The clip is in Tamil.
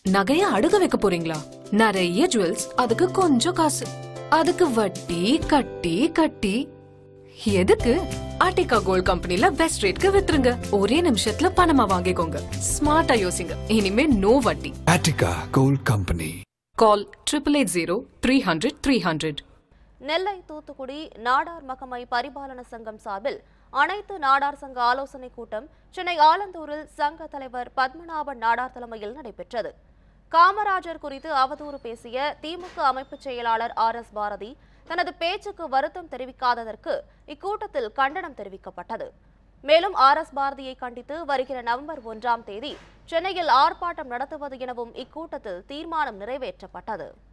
நகைய அடுக்க வைக்க போறீங்களா நிறைய ஜுவல்ஸ் அதுக்கு கொஞ்சம் காசு அதுக்கு வட்டி கட்டி கட்டி எதுக்கு ஆர்டிகா கோல்ட் கம்பெனில பெஸ்ட் ரேட்க்கு வித்துருங்க ஒரே நிமிஷத்துல பணமா வாங்கிக்கோங்க ஸ்மார்ட்டா யோசிங்க இனிமே நோ வட்டி Attica Gold Company. Call triple eight zero three hundred three hundred Nellai Thoothukudi Nadar மகமை பரிபாலன சங்கம் சார்பில் அனைத்து நாடார் சங்க ஆலோசனை கூட்டம் சென்னை ஆலந்தூரில் சங்க தலைவர் பத்மநாபன் நாடார் தலைமையில் நடைபெற்றது காமராஜர் குறித்து அவதூறு பேசிய திமுக அமைப்பு செயலாளர் ஆர் எஸ் பாரதி தனது பேச்சுக்கு வருத்தம் தெரிவிக்காததற்கு இக்கூட்டத்தில் கண்டனம் தெரிவிக்கப்பட்டது மேலும் ஆர் எஸ் பாரதியை கண்டித்து வருகிற நவம்பர் ஒன்றாம் தேதி சென்னையில் ஆர்ப்பாட்டம் நடத்துவது எனவும் இக்கூட்டத்தில் தீர்மானம் நிறைவேற்றப்பட்டது